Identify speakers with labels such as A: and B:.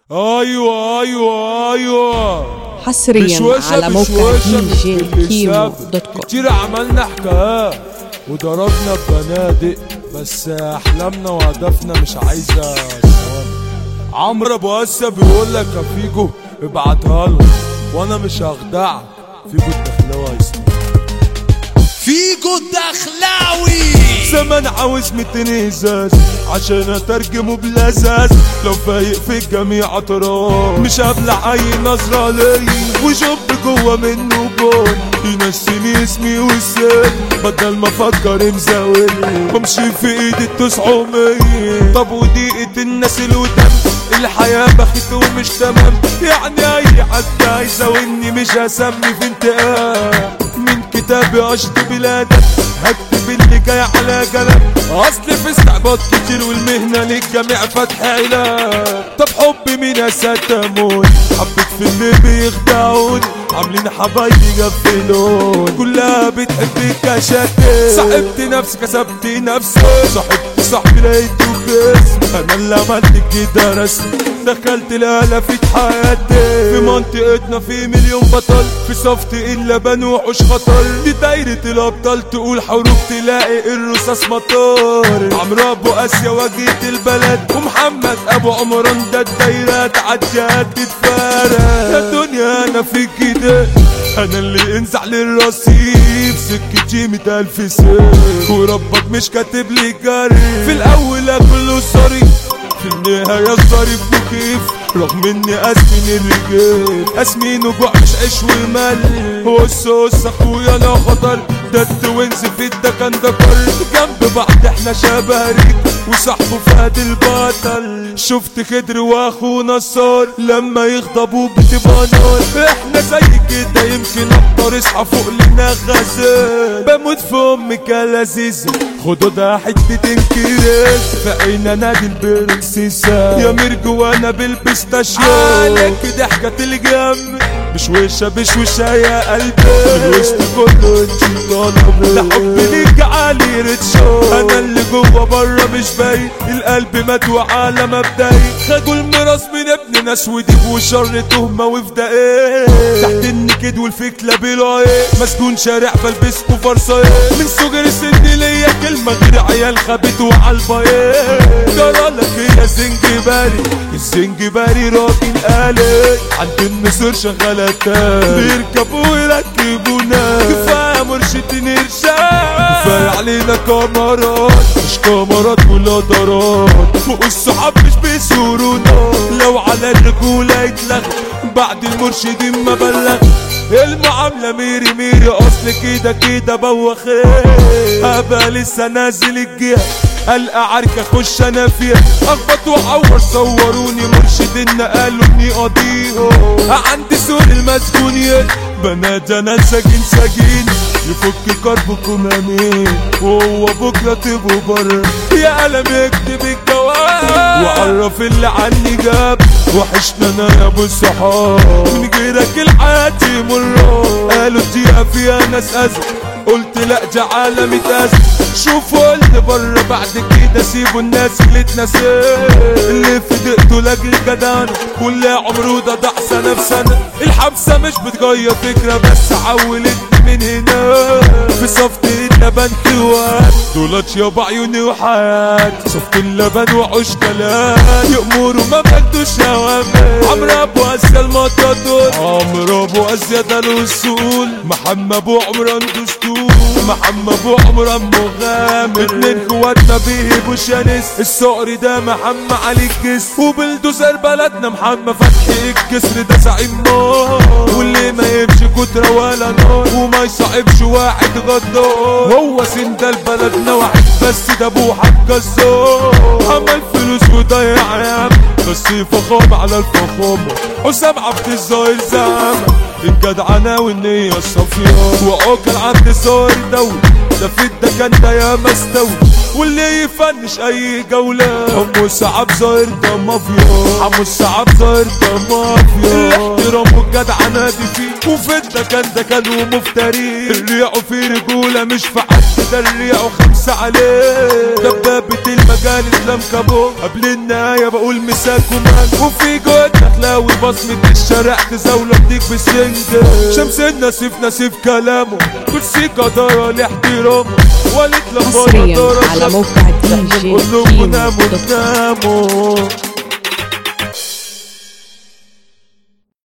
A: ايوه ايوه ايوه
B: حصريا
A: بشوشة
B: على موقع
A: بشوشة
B: دي جي
A: اللي
B: كيمو
A: ساب.
B: دوت كوم
A: كتير عملنا حكايات وضربنا ببنادق بس احلامنا وهدفنا مش عايزه ثواني. عمرو ابو اسا بيقول لك يا فيجو ابعتها له وانا مش هخدعك فيجو الدخلاوي هيسمع
C: فيجو الدخلاوي
A: زمان عاوز 200 ازاز عشان اترجمه بلزاز لو فايق في الجميع اطراف مش هبلع اي نظرة ليا وشوب جوه منه بون ينسيني اسمي والسن بدل ما افكر مزاول بمشي في ايدي التسعمية طب ودقيقة الناس اللي قدام الحياة بخت ومش تمام يعني اي حد هيزاولني مش هسمي في انتقام من كتابي اشطب بلادك هكتب اللي جاي على كلام اصل في استعباط كتير والمهنة للجميع فتح علاج طب حب مين ستمون حبيت في اللي بيخدعوني عاملين حبايبي غفلون كلها بتحب الكشاكل صاحبت نفسي كسبت نفسي صاحبت صاحبي لقيته باسم انا اللي عملت كده رسمي دخلت الآلة في حياتي في منطقتنا في مليون بطل في صفت إلا بنو وحوش خطر دي دايرة الأبطال تقول حروف تلاقي الرصاص مطار عمرو أبو آسيا واجهة البلد ومحمد أبو عمران ده الدايرة تعديات تتفارق يا دنيا أنا في كده أنا اللي انزع للرصيف سكتي مية ألف سيف وربك مش كاتب لي جري في الأول كله صريف في النهاية الظريف مكيف رغم اني اسمين الرجال اسمين وجوع مش عيش ومال هوس هوس اخويا لا خطر ده التوينز في الدكن دكر جنب بعض احنا شبه ريك وصاحبه فهد البطل شفت خضر واخو نصار لما يغضبوا بتبقى نار احنا زي كده يمكن اكتر اصحى فوق لنا غزال بموت في امك يا لذيذة خدوا ده حتة كريس في عينا نادي البرنسيسة يا ميرجو وانا بالبستاشيو عليك ضحكة الجنب بشوشة بشوشة يا قلبي الوسط كله انتي طالبة ده حب ليك عالي ريتشو انا اللي جوه بره مش باين القلب مات وعالم مبدئي خدوا الميراث من ابن ناس وديب وشر تهمة وفدائي تحت النكد والفكلة بلا ايه مسجون شارع بلبس فرصة ايه من صغر سني ليا كلمة غير عيال خبيت وعالبايه جرالك إيه يا زنجباري الزنجباري راجل آلي عند النسور شغالة تاني بيركبوا ويركبونا كفاية مرشدين إرشاد كفاية علينا كاميرات مش كاميرات ولا دارات فوق الصحاب مش بيسورونا لو على الرجولة يتلغى بعد المرشدين ما بلغ المعاملة ميري ميري اصل كده كده بوخين ابقى لسه نازل الجهة القى عركة اخش انا فيها اخبط واعور صوروني مرشدين قالوا اني قضيهم عندي سوق المسجونين بنات انا ساكن ساكن يفك كربكم امين وهو بكره تبقوا بره يا قلم اكتب الجواب وعرف اللي عني جاب وحشنا انا يا ابو الصحاب من غيرك الحياة مرة قالوا دقيقة فيها ناس أزل قلت لا جعالة متأزل شوفوا اللي بره بعد كده سيبوا الناس اللي اتنسيت اللي في دقته لاجل جدعان كل عمره ده ضاع سنة في سنة الحبسة مش بتغير فكرة بس عولت من هنا في صفت اللبن توات دولت يابا عيوني وحياتي صفت اللبن وعوش كلام يأمروا ما بدوش هوامات عمرو ابو اسيا المطاطور عمرو ابو اسيا ده الوصول محمد ابو عمران دستور محمد ابو عمران مغامر اتنين اخواتنا بيهبوا شانس الصقر ده محمد علي الجسر وبالدوزر بلدنا محمد فتحي الجسر ده زعيم نار واللي ما يمشي كترة ولا نار وما يصعبش واحد غدار هو سندال بلدنا واحد بس ده ابو حاج الزور عمل فلوس وضيع يا عم بس فخامة على الفخامة حسام عبد الظاهر زعامة الجدعنة والنية الصافية وعقل عبد الظاهر دولة ده في الدكان ده يا مستوي واللي يفنش اي جولة حمو السعاب ظاهر ده مافيا حمو السعاب ظاهر ده مافيا الاحترام والجدع نادي فيه وفي الدكان ده كان ومفتري الريع في رجولة مش في حد ده الريع خمسة عليه دبابة المجال اسلام كابو قبل النهاية بقول مساك ومان وفي جهد دخلاوي بصمة الشارع تزاوله بديك بالسنجة شمس النسيف نسيف كلامه كرسي قدرة لاحترامه ولد لما
B: حصرياً على موقع دي جي
A: كلكم
B: كيمو
A: ناموا
B: دوت كوم.
A: ناموا